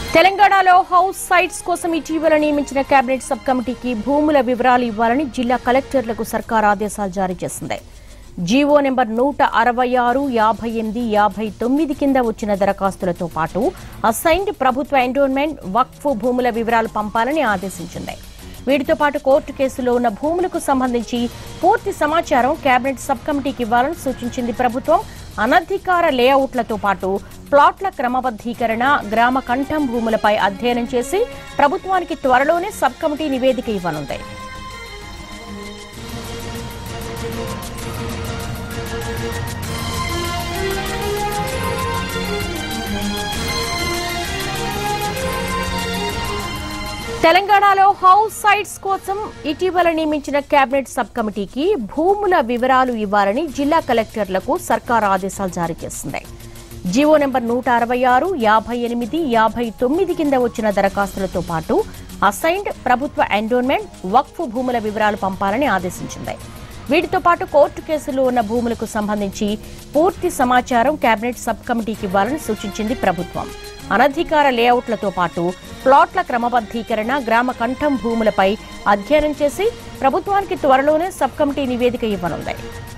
తెలంగాణలో house sites కోసం ఇటీవల నియమించిన కేబినెట్ సబ్ కమిటీకి భూముల వివరాలు ఇవ్వాలని జిల్లా కలెక్టర్లకు సర్కార్ ఆదేశాలు జారీ చేసింది జీవో నెంబర్ నూట అరవై ఆరు యాభై ఎనిమిది యాభై తొమ్మిది కింద వచ్చిన దరఖాస్తులతో పాటు అసైన్డ్ ప్రభుత్వ ఎండోన్మెంట్ వక్ఫ్ భూముల వివరాలు పంపాలని ఆదేశించింది వీటితో పాటు కోర్టు కేసులో ఉన్న భూములకు సంబంధించి పూర్తి సమాచారం కేబినెట్ సబ్ కమిటీకి ఇవ్వాలని సూచించింది ప్రభుత్వం అనధికార లేఅవుట్లతో పాటు ప్లాట్ల క్రమబద్ధీకరణ గ్రామ కంఠం భూములపై అధ్యయనం చేసి ప్రభుత్వానికి త్వరలోనే సబ్ కమిటీ నివేదిక ఇవ్వనుంది తెలంగాణలో హౌస్ సైట్స్ కోసం ఇటీవల నియమించిన కేబినెట్ సబ్ కమిటీకి భూముల వివరాలు ఇవ్వాలని జిల్లా కలెక్టర్లకు సర్కార్ ఆదేశాలు జారీ చేసింది జీవో నెంబర్ నూట అరవై ఆరు యాభై ఎనిమిది యాభై తొమ్మిది కింద వచ్చిన దరఖాస్తులతో పాటు అసైన్డ్ ప్రభుత్వ ఎండోన్మెంట్ వక్ఫ్ భూముల వివరాలు పంపాలని ఆదేశించింది వీటితో పాటు కోర్టు కేసులో ఉన్న భూములకు సంబంధించి పూర్తి సమాచారం కేబినెట్ సబ్ కమిటీకి ఇవ్వాలని సూచించింది ప్రభుత్వం అనధికార లేఅవుట్లతో పాటు ప్లాట్ల క్రమబద్ధీకరణ గ్రామ కంఠం భూములపై అధ్యయనం చేసి ప్రభుత్వానికి త్వరలోనే సబ్ కమిటీ నివేదిక ఇవ్వనుంది